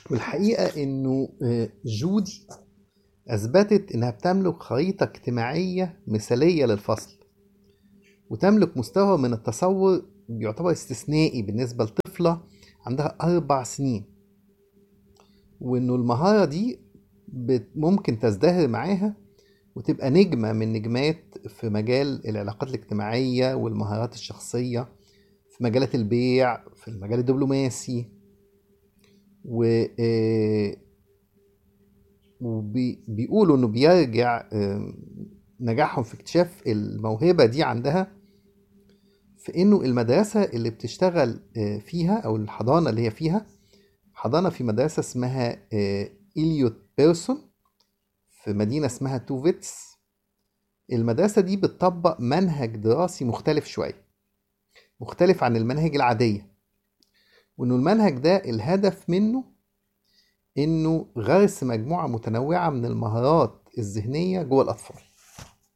والحقيقة إنه آه، جودي أثبتت إنها بتملك خريطة اجتماعية مثالية للفصل وتملك مستوى من التصور بيعتبر استثنائي بالنسبة لطفلة عندها أربع سنين وإنه المهارة دي بت- ممكن تزدهر معاها وتبقى نجمة من نجمات في مجال العلاقات الاجتماعية والمهارات الشخصية في مجالات البيع في المجال الدبلوماسي و آه، وبيقولوا انه بيرجع آه، نجاحهم في اكتشاف الموهبة دي عندها في انه المدرسة اللي بتشتغل آه، فيها او الحضانة اللي هي فيها حضانة في مدرسة اسمها آه، إليوت بيرسون في مدينة اسمها توفيتس المدرسة دي بتطبق منهج دراسي مختلف شوية مختلف عن المناهج العادية وإنه المنهج ده الهدف منه إنه غرس مجموعة متنوعة من المهارات الذهنية جوه الأطفال